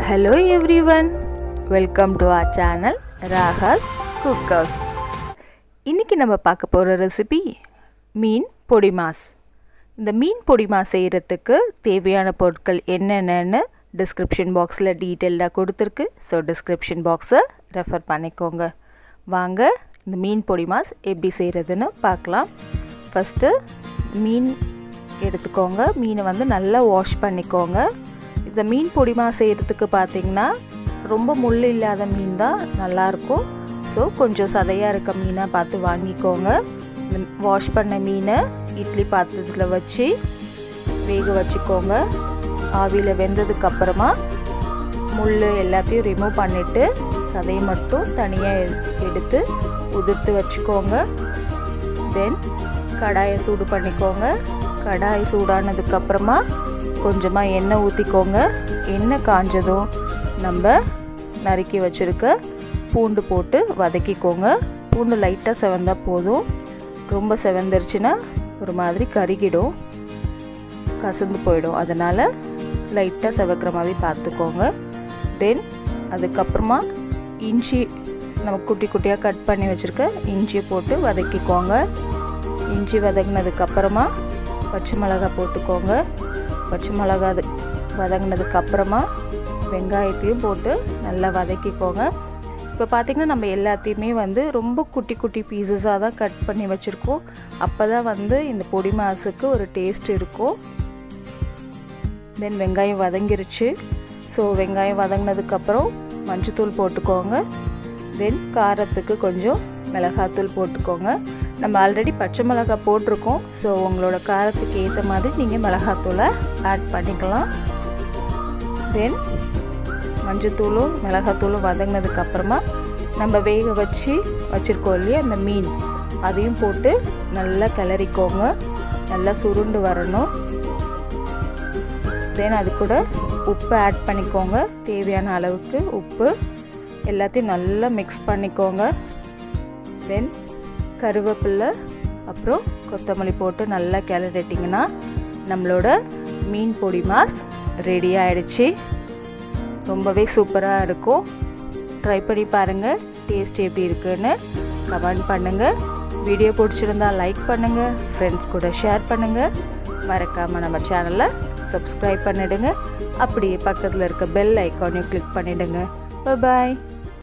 Hello everyone, welcome to our channel Raga's cook house இன்றைக்கி நம்ம பார்க்க போகிற ரெசிபி மீன் பொடி மாஸ் இந்த மீன் பொடி மாஸ் செய்கிறதுக்கு தேவையான பொருட்கள் என்னென்னு டிஸ்கிரிப்ஷன் பாக்ஸில் டீட்டெயில்டாக கொடுத்துருக்கு ஸோ டிஸ்கிரிப்ஷன் பாக்ஸை ரெஃபர் பண்ணிக்கோங்க வாங்க இந்த மீன் பொடி மாஸ் எப்படி செய்கிறதுன்னு பார்க்கலாம் ஃபஸ்ட்டு மீன் எடுத்துக்கோங்க மீனை வந்து நல்லா வாஷ் பண்ணிக்கோங்க இந்த மீன் பொடிமா செய்கிறதுக்கு பார்த்தீங்கன்னா ரொம்ப முள் இல்லாத மீன் தான் நல்லாயிருக்கும் ஸோ கொஞ்சம் சதையாக இருக்க மீனாக பார்த்து வாங்கிக்கோங்க வாஷ் பண்ண மீனை இட்லி பாத்திரத்தில் வச்சு வேக வச்சுக்கோங்க ஆவியில் வெந்ததுக்கப்புறமா முள் எல்லாத்தையும் ரிமூவ் பண்ணிவிட்டு சதையை மட்டும் தனியாக எடுத்து உதிர்த்து வச்சுக்கோங்க தென் கடாயை சூடு பண்ணிக்கோங்க கடாய் சூடானதுக்கப்புறமா கொஞ்சமாக எண்ணெய் ஊற்றிக்கோங்க எண்ணெய் காஞ்சதும் நம்ம நறுக்கி வச்சுருக்க பூண்டு போட்டு வதக்கிக்கோங்க பூண்டு லைட்டாக செவந்தால் போதும் ரொம்ப செவந்துருச்சுன்னா ஒரு மாதிரி கருகிடும் கசந்து போயிடும் அதனால் லைட்டாக செவக்கிற மாதிரி பார்த்துக்கோங்க தென் அதுக்கப்புறமா இஞ்சி நம்ம குட்டி குட்டியாக கட் பண்ணி வச்சுருக்க இஞ்சியை போட்டு வதக்கிக்கோங்க இஞ்சி வதங்கினதுக்கப்புறமா பச்சை மிளகாய் போட்டுக்கோங்க பச்சை மிளகா அது வதங்கினதுக்கப்புறமா வெங்காயத்தையும் போட்டு நல்லா வதக்கிக்கோங்க இப்போ பார்த்திங்கன்னா நம்ம எல்லாத்தையுமே வந்து ரொம்ப குட்டி குட்டி பீசஸாக தான் கட் பண்ணி வச்சுருக்கோம் அப்போ தான் வந்து இந்த பொடி மாசுக்கு ஒரு டேஸ்ட் இருக்கும் தென் வெங்காயம் வதங்கிருச்சு ஸோ வெங்காயம் வதங்கினதுக்கப்புறம் மஞ்சத்தூள் போட்டுக்கோங்க தென் காரத்துக்கு கொஞ்சம் மிளகாத்தூள் போட்டுக்கோங்க நம்ம ஆல்ரெடி பச்சை மிளகாய் போட்டிருக்கோம் ஸோ உங்களோட காரத்துக்கு ஏற்ற மாதிரி நீங்கள் மிளகாத்தூளை ஆட் பண்ணிக்கலாம் தென் மஞ்சத்தூளும் மிளகாத்தூளும் வதங்கினதுக்கப்புறமா நம்ம வேக வச்சு வச்சுருக்கோம் இல்லையா அந்த மீன் அதையும் போட்டு நல்லா கிளறிக்கோங்க நல்லா சுருண்டு வரணும் தென் அது கூட உப்பு ஆட் பண்ணிக்கோங்க தேவையான அளவுக்கு உப்பு எல்லாத்தையும் நல்லா மிக்ஸ் பண்ணிக்கோங்க தென் கருவேப்பில்லை அப்புறம் கொத்தமல்லி போட்டு நல்லா கிளறிட்டிங்கன்னா நம்மளோட மீன் பொடி மாஸ் ரெடி ஆகிடுச்சு ரொம்பவே சூப்பராக இருக்கும் ட்ரை பண்ணி பாருங்கள் டேஸ்ட் எப்படி இருக்குன்னு கமெண்ட் பண்ணுங்கள் வீடியோ பிடிச்சிருந்தா லைக் பண்ணுங்கள் ஃப்ரெண்ட்ஸ் கூட ஷேர் பண்ணுங்கள் மறக்காமல் நம்ம சேனலை சப்ஸ்கிரைப் பண்ணிவிடுங்க அப்படியே பக்கத்தில் இருக்க பெல் ஐக்கானையும் கிளிக் பண்ணிவிடுங்க பாய்